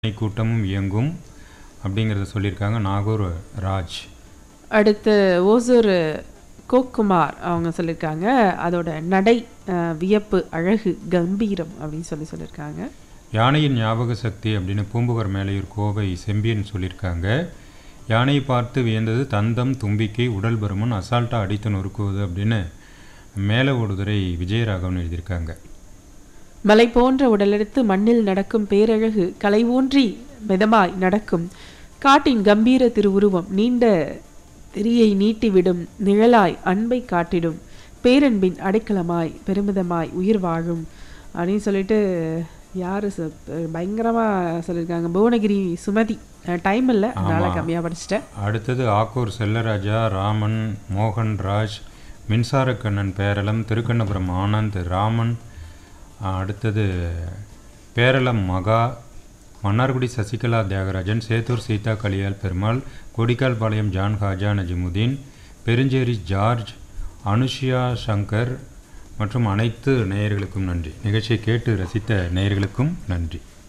அணை கூட்டமும் இயங்கும் அப்படிங்கிறத சொல்லியிருக்காங்க நாகூர் ராஜ் அடுத்து ஓசூர் கோக்குமார் அவங்க சொல்லியிருக்காங்க அதோட நடை அஹ், வியப்பு அழகு கம்பீரம் அப்படின்னு சொல்லி சொல்லியிருக்காங்க யானையின் ஞாபக சக்தி அப்படின்னு பூம்புகார் மேலையூர் கோவை செம்பியன் சொல்லியிருக்காங்க யானையை பார்த்து வியந்தது தந்தம் தும்பிக்கை உடல் பருமன் அசால்ட்டாக அடித்து நொறுக்குவது அப்படின்னு மேலே ஓடுதுறை விஜயராகவன் எழுதியிருக்காங்க மலை போன்ற உடலெடுத்து மண்ணில் நடக்கும் பேரழகு கலை ஊன்றி மிதமாய் நடக்கும் காட்டின் கம்பீர திருவுருவம் நீண்ட திரியை நீட்டிவிடும் நிழலாய் அன்பை காட்டிடும் பேரன்பின் அடைக்கலமாய் பெருமிதமாய் உயிர் வாழும் அப்படின்னு சொல்லிட்டு யார் பயங்கரமாக சொல்லியிருக்காங்க புவனகிரி சுமதி டைம் இல்லை அதனால் ஆமா. கம்மியாக படிச்சிட்டேன் அடுத்தது ஆக்கூர் செல்லராஜா ராமன் மோகன்ராஜ் மின்சாரக்கண்ணன் பேரளம் திருக்கண்ணபுரம் ஆனந்த் ராமன் ஆ, அடுத்தது பேரளம் மகா மன்னார்குடி சசிகலா தியாகராஜன் சேத்தூர் சீதா கலியால் பெருமாள் கொடிக்கால்பாளையம் ஜான் ஹாஜா நஜிமுதீன் பெருஞ்சேரி ஜார்ஜ் அனுஷியா சங்கர் மற்றும் அனைத்து நேயர்களுக்கும் நன்றி நிகழ்ச்சியை கேட்டு ரசித்த நேயர்களுக்கும் நன்றி